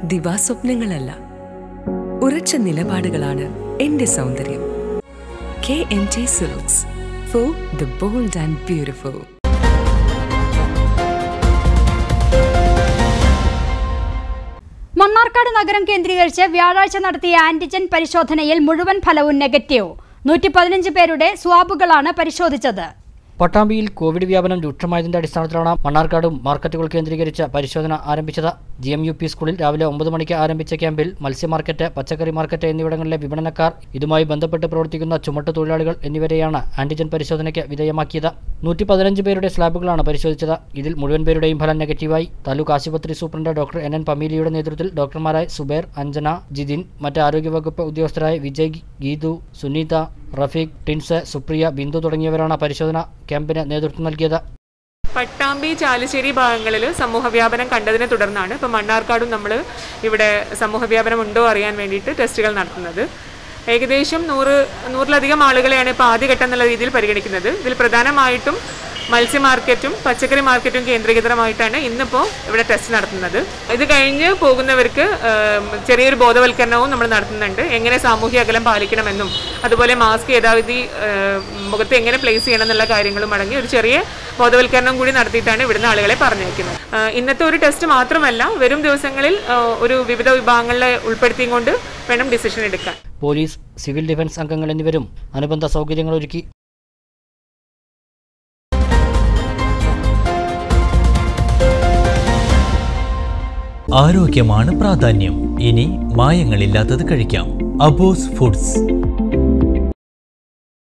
ദിവാസ്വപ്നങ്ങളല്ല ഉറച്ച നിലപാടുകളാണ് എന്റെ സൗന്ദര്യം K M T silks for the bold and beautiful Mannarkkad നഗരം കേന്ദ്രീകരിച്ച് വ്യാഴാഴ്ച നടത്തിയ ആന്റിജൻ പരിശോധനയിൽ മുഴുവൻ ഫലവും നെഗറ്റീവ് നൂറ്റി പതിനഞ്ച് പേരുടെ സ്വാബുകളാണ് പരിശോധിച്ചത് പട്ടാമ്പിയിൽ കോവിഡ് വ്യാപനം രൂക്ഷമായതിന്റെ അടിസ്ഥാനത്തിലാണ് മണ്ണാർക്കാടും മാർക്കറ്റുകൾ കേന്ദ്രീകരിച്ച പരിശോധന ആരംഭിച്ചത് ജി എം യു പി സ്കൂളിൽ രാവിലെ ഒമ്പത് മണിക്ക് ആരംഭിച്ച ക്യാമ്പിൽ മത്സ്യ മാർക്കറ്റ് പച്ചക്കറി മാർക്കറ്റ് എന്നിവിടങ്ങളിലെ വിപണനക്കാർ ഇതുമായി ബന്ധപ്പെട്ട് പ്രവർത്തിക്കുന്ന ചുമട്ട് തൊഴിലാളികൾ എന്നിവരെയാണ് ആന്റിജൻ പരിശോധനയ്ക്ക് വിധേയമാക്കിയത് നൂറ്റി പതിനഞ്ച് പേരുടെ സ്ലാബുകളാണ് പരിശോധിച്ചത് ഇതിൽ മുഴുവൻ പേരുടെയും ഫലം നെഗറ്റീവായി താലൂക്ക് ആശുപത്രി സൂപ്രണ്ട് ഡോക്ടർ എൻ എൻ പമീലിയുടെ നേതൃത്വത്തിൽ ഡോക്ടർമാരായ സുബേർ അഞ്ജന ജിതിൻ മറ്റ് ആരോഗ്യവകുപ്പ് ഉദ്യോഗസ്ഥരായ വിജയ് ഗീതു സുനീത റഫീഖ് ടിൻസ് സുപ്രിയ ബിന്ദു തുടങ്ങിയവരാണ് പരിശോധന ക്യാമ്പിന് നേതൃത്വം നൽകിയത് പട്ടാമ്പി ചാലിശ്ശേരി ഭാഗങ്ങളിൽ സമൂഹവ്യാപനം കണ്ടതിനെ തുടർന്നാണ് ഇപ്പോൾ മണ്ണാർക്കാടും നമ്മൾ ഇവിടെ സമൂഹവ്യാപനം ഉണ്ടോ അറിയാൻ വേണ്ടിയിട്ട് ടെസ്റ്റുകൾ നടത്തുന്നത് ഏകദേശം നൂറ് നൂറിലധികം ആളുകളെയാണ് ഇപ്പോൾ ആദ്യഘട്ടം എന്നുള്ള രീതിയിൽ പരിഗണിക്കുന്നത് ഇതിൽ പ്രധാനമായിട്ടും മത്സ്യ മാർക്കറ്റും പച്ചക്കറി മാർക്കറ്റും കേന്ദ്രീകൃതമായിട്ടാണ് ഇന്നിപ്പോൾ ഇവിടെ ടെസ്റ്റ് നടത്തുന്നത് ഇത് കഴിഞ്ഞ് പോകുന്നവർക്ക് ആം, ചെറിയൊരു ബോധവൽക്കരണവും നമ്മൾ നടത്തുന്നുണ്ട് എങ്ങനെ സാമൂഹ്യ അകലം പാലിക്കണമെന്നും അതുപോലെ മാസ്ക് യഥാവിധി ആം, മുഖത്ത് എങ്ങനെ പ്ലേസ് ചെയ്യണം എന്നുള്ള കാര്യങ്ങളും അടങ്ങി ഒരു ചെറിയ ബോധവൽക്കരണം കൂടി നടത്തിയിട്ടാണ് ഇവിടുന്ന് ആളുകളെ പറഞ്ഞേക്കുന്നത് ആ, ഇന്നത്തെ ഒരു ടെസ്റ്റ് മാത്രമല്ല വരും ദിവസങ്ങളിൽ ആ, ഒരു വിവിധ വിഭാഗങ്ങളെ ഉൾപ്പെടുത്തിയും കൊണ്ട് വേണം ഡിസിഷൻ എടുക്കാൻ പോലീസ് സിവിൽ ഡിഫൻസ് അംഗങ്ങൾ എന്നിവരും അനുബന്ധ സൗകര്യങ്ങൾ ഒരുക്കി ആരോഗ്യമാണ് പ്രാധാന്യം ഇനി മായങ്ങളില്ലാത്തത് കഴിക്കാം അബോസ് ഫുഡ്സ്